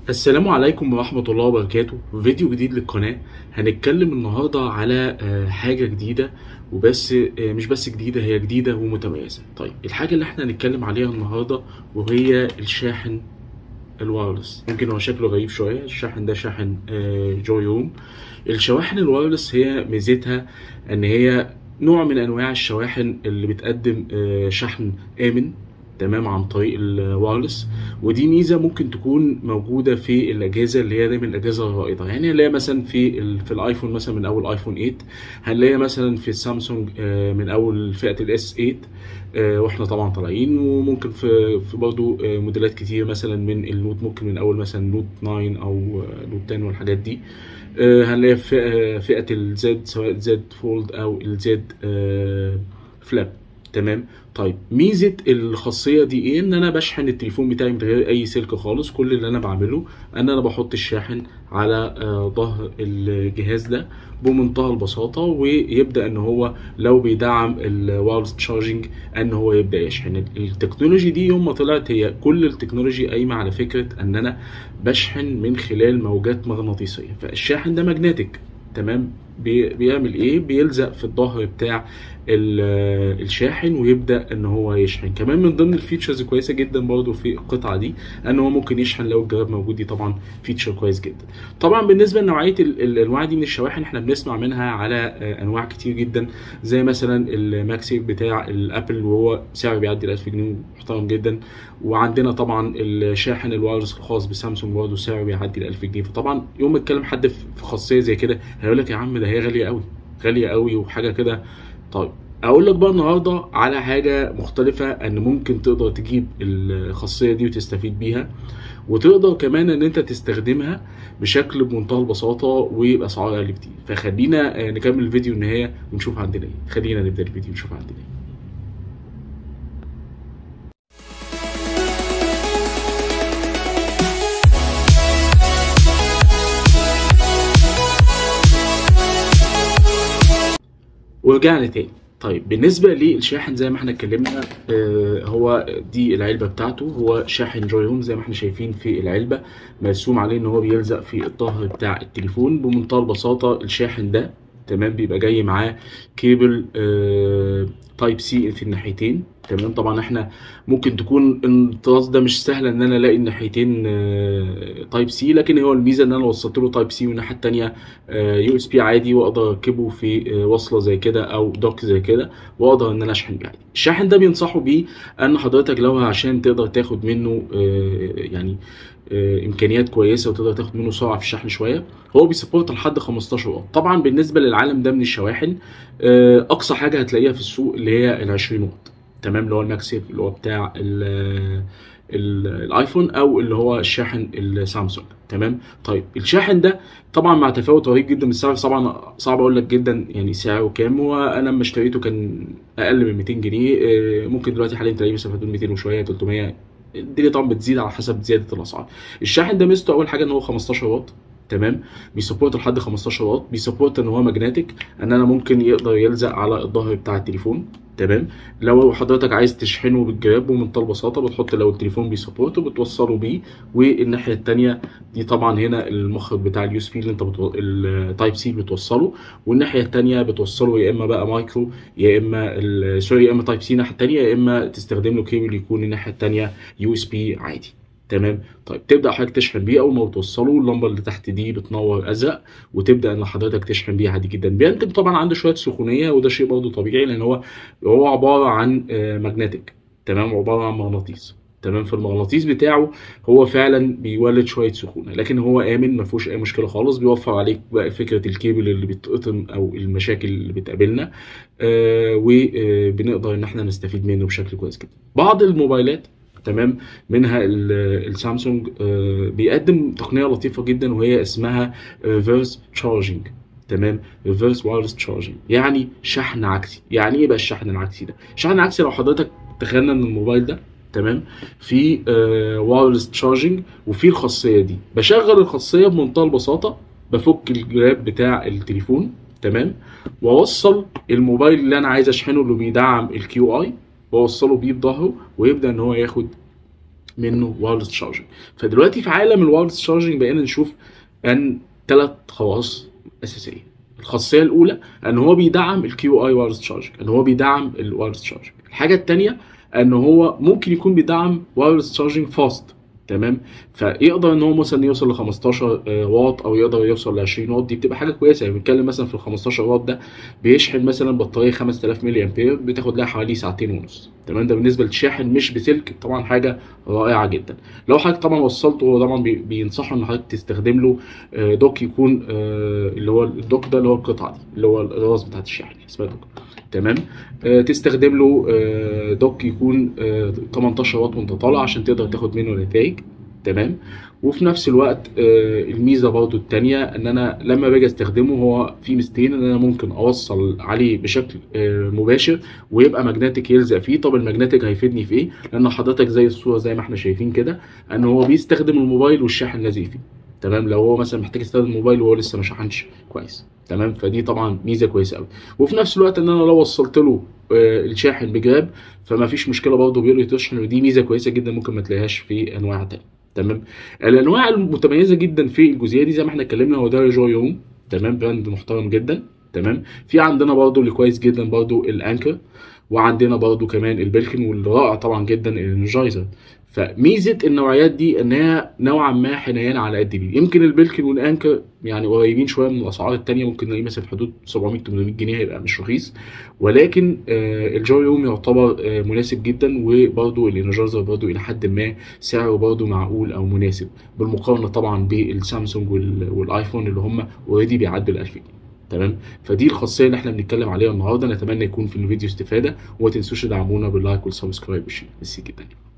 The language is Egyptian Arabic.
السلام عليكم ورحمة الله وبركاته فيديو جديد للقناة هنتكلم النهاردة على آه، حاجة جديدة وبس آه، مش بس جديدة هي جديدة ومتميزة طيب الحاجة اللي احنا هنتكلم عليها النهاردة وهي الشاحن الوايرلس يمكن هو شكله غريب شوية الشاحن ده شاحن آه، جوي روم الشواحن الوايرلس هي ميزتها ان هي نوع من انواع الشواحن اللي بتقدم آه، شحن امن تمام عن طريق الوايرلس ودي ميزه ممكن تكون موجوده في الاجهزه اللي هي دايما الاجهزه الرائده يعني هنلاقيها مثلا في ال في الايفون مثلا من اول ايفون 8 هنلاقيها مثلا في السامسونج آه، من اول فئه الاس 8 آه، واحنا طبعا طالعين وممكن في في برضه آه، موديلات كتير مثلا من النوت ممكن من اول مثلا نوت 9 او آه، نوت 10 والحاجات دي آه، هنلاقي فئه فئه الزد سواء زد فولد او الزد فلاب تمام طيب ميزه الخاصيه دي ايه ان انا بشحن التليفون بتاعي من غير اي سلك خالص كل اللي انا بعمله ان انا بحط الشاحن على آه، ظهر الجهاز ده بمنتهى البساطه ويبدا ان هو لو بيدعم الوايرلس تشارجنج ان هو يبدا يشحن التكنولوجي دي يوم ما طلعت هي كل التكنولوجي قايمه على فكره ان انا بشحن من خلال موجات مغناطيسيه فالشاحن ده ماجنتيك تمام بي- بيعمل ايه بيلزق في الظهر بتاع ال- الشاحن ويبدا ان هو يشحن كمان من ضمن الفيتشرز كويسه جدا برضو في القطعه دي ان هو ممكن يشحن لو الجواب موجود دي طبعا فيتشر كويس جدا طبعا بالنسبه لنوعيه ال- ال- الانواع دي من الشواحن احنا بنسمع منها على آه، انواع كتير جدا زي مثلا الماكسيف بتاع الابل وهو سعره بيعدي ال 1000 جنيه محترم جدا وعندنا طبعا الشاحن الوايرلس الخاص بسامسونج برضه سعره بيعدي ال 1000 جنيه فطبعا يوم ما يتكلم حد في في خاصيه زي كده هيقول لك يا عم ده هي غاليه قوي غاليه قوي وحاجه كده طيب اقول لك بقى النهارده على حاجه مختلفه ان ممكن تقدر تجيب الخاصيه دي وتستفيد بيها وتقدر كمان ان انت تستخدمها بشكل بمنتهى البساطه وباسعار اقل كتير فخلينا آه، نكمل الفيديو النهايه ونشوف عندنا ايه خلينا نبدا الفيديو ونشوف عندنا ايه ورجعنا تاني طيب بالنسبة للشاحن زي ما احنا اتكلمنا آه هو دي العلبة بتاعته هو شاحن جوي هوم زي ما احنا شايفين في العلبة مرسوم عليه ان هو بيلزق في الظهر بتاع التليفون بمنتهى البساطة الشاحن ده تمام بيبقى جاي معاه كيبل آه تايب سي في الناحيتين تمام طبعا احنا ممكن تكون الطراز ده مش سهل ان انا الاقي الناحيتين تايب سي لكن هو الميزه ان انا وصلت له تايب سي والناحيه التانيه يو اس بي عادي واقدر اركبه في آه، وصله زي كده او دوك زي كده واقدر ان انا اشحن بيه عادي الشاحن ده بينصحوا بيه ان حضرتك لو عشان تقدر تاخد منه آه، يعني آه، امكانيات كويسه وتقدر تاخد منه سرعه في الشحن شويه هو بيسبورت لحد 15 واط طبعا بالنسبه للعالم ده من الشواحن آه، اقصى حاجه هتلاقيها في السوق اللي هي ال 20 واط تمام اللي هو الماكسيف اللي هو بتاع ال- ال- الايفون او اللي هو الشاحن السامسونج تمام طيب الشاحن ده طبعا مع تفاوت رهيب جدا من السعر طبعا صعب اقول لك جدا يعني سعره كام وانا لما اشتريته كان اقل من 200 جنيه آه، ممكن دلوقتي حاليا تلاقيه مثلا في حدود 200 وشويه 300 الدنيا طبعا بتزيد على حسب زياده الاسعار الشاحن ده ميزته اول حاجه ان هو 15 واط تمام بيسبورت لحد 15 واط بيسبورت ان هو ماجنتيك ان انا ممكن يقدر يلزق على الظهر بتاع التليفون تمام لو حضرتك عايز تشحنه بالجراب بمنتهى البساطه بتحط لو التليفون بيسبورت بتوصله بيه والناحيه الثانيه دي طبعا هنا المخرج بتاع اليو اس بي اللي انت بتو... التايب سي بتوصله والناحيه الثانيه بتوصله يا اما بقى مايكرو يا اما ال- سوري يا اما تايب سي الناحيه الثانيه يا اما تستخدم له كيبل يكون الناحيه الثانيه يو اس بي عادي تمام طيب تبدا حضرتك تشحن بيه اول ما بتوصله اللمبه اللي تحت دي بتنور ازرق وتبدا ان حضرتك تشحن بيه عادي جدا بينتج طبعا عنده شويه سخونيه وده شيء برضه طبيعي لان هو هو عباره عن ماجنتيك تمام عباره عن مغناطيس تمام في المغناطيس بتاعه هو فعلا بيولد شويه سخونه لكن هو امن ما فيهوش اي مشكله خالص بيوفر عليك بقى فكره الكيبل اللي بيتقطم او المشاكل اللي بتقابلنا آه وبنقدر ان احنا نستفيد منه بشكل كويس جدا بعض الموبايلات تمام منها ال- السامسونج آه، بيقدم تقنيه لطيفه جدا وهي اسمها ريفرس تشارجنج تمام ريفرس وايرلس تشارجنج يعني شحن عكسي يعني ايه بقى الشحن العكسي ده الشحن العكسي لو حضرتك تخيلنا ان الموبايل ده تمام في وايرلس تشارجنج وفي الخاصيه دي بشغل الخاصيه بمنتهى البساطه بفك الجراب بتاع التليفون تمام واوصل الموبايل اللي انا عايز اشحنه اللي بيدعم الكيو اي واوصله بيه بظهره ويبدا ان هو ياخد منه وايرلس شارجنج فدلوقتي في عالم الوايرلس شارجنج بقينا نشوف ان ثلاث خواص اساسيه الخاصيه الاولى ان هو بيدعم الكيو اي وايرلس شارجنج ان هو بيدعم الوايرلس شارجنج الحاجه الثانيه ان هو ممكن يكون بيدعم وايرلس شارجنج فاست تمام فيقدر ان هو مثلا يوصل ل 15 واط او يقدر يوصل ل 20 واط دي بتبقى حاجه كويسه يعني بنتكلم مثلا في ال 15 واط ده بيشحن مثلا بطاريه 5000 ملي امبير بتاخد لها حوالي ساعتين ونص تمام ده بالنسبه للشاحن مش بسلك طبعا حاجه رائعه جدا لو حضرتك طبعا وصلته هو طبعا بي- بينصحوا ان حضرتك تستخدم له آه، دوك يكون آه، اللي هو الدوك ده اللي هو القطعه دي اللي هو الراس بتاعت الشاحن اسمها دوك تمام آه، تستخدم له آه، دوك يكون آه، 18 واط وانت طالع عشان تقدر تاخد منه نتائج تمام وفي نفس الوقت آه، الميزه برضو التانية ان انا لما باجي استخدمه هو في ميزتين ان انا ممكن اوصل عليه بشكل آه، مباشر ويبقى ماجنتيك يلزق فيه طب الماجنتيك هيفيدني في ايه لان حضرتك زي الصوره زي ما احنا شايفين كده ان هو بيستخدم الموبايل والشاحن لازق فيه تمام لو هو مثلا محتاج يستخدم الموبايل وهو لسه ما شحنش كويس تمام فدي طبعا ميزه كويسه قوي وفي نفس الوقت ان انا لو وصلت له آه، الشاحن بجراب فما فيش مشكله برضه بيقدر تشحن ودي ميزه كويسه جدا ممكن ما تلاقيهاش في انواع تانية تمام الانواع المتميزه جدا في الجزئيه دي زي ما احنا اتكلمنا هو ده جو يوم تمام براند محترم جدا تمام في عندنا برضه اللي كويس جدا برضه الانكر وعندنا برضه كمان البلكن والرائع طبعا جدا الانرجايزر فميزه النوعيات دي ان هي نوعا ما حنينه على قد دي يمكن البلكن والانكر يعني قريبين شويه من الاسعار التانية ممكن نلاقيه مثلا في حدود 700 800 جنيه هيبقى مش رخيص ولكن آه الجو يوم يعتبر آه مناسب جدا وبرضه الانرجايزر برضه الى حد ما سعره برضه معقول او مناسب بالمقارنه طبعا بالسامسونج وال- والايفون اللي هم اوريدي بيعدوا ال 1000 جنيه تمام فدي الخاصيه اللي احنا بنتكلم عليها النهارده نتمنى يكون في الفيديو استفاده وما تنسوش تدعمونا باللايك والسبسكرايب والشير ميرسي جدا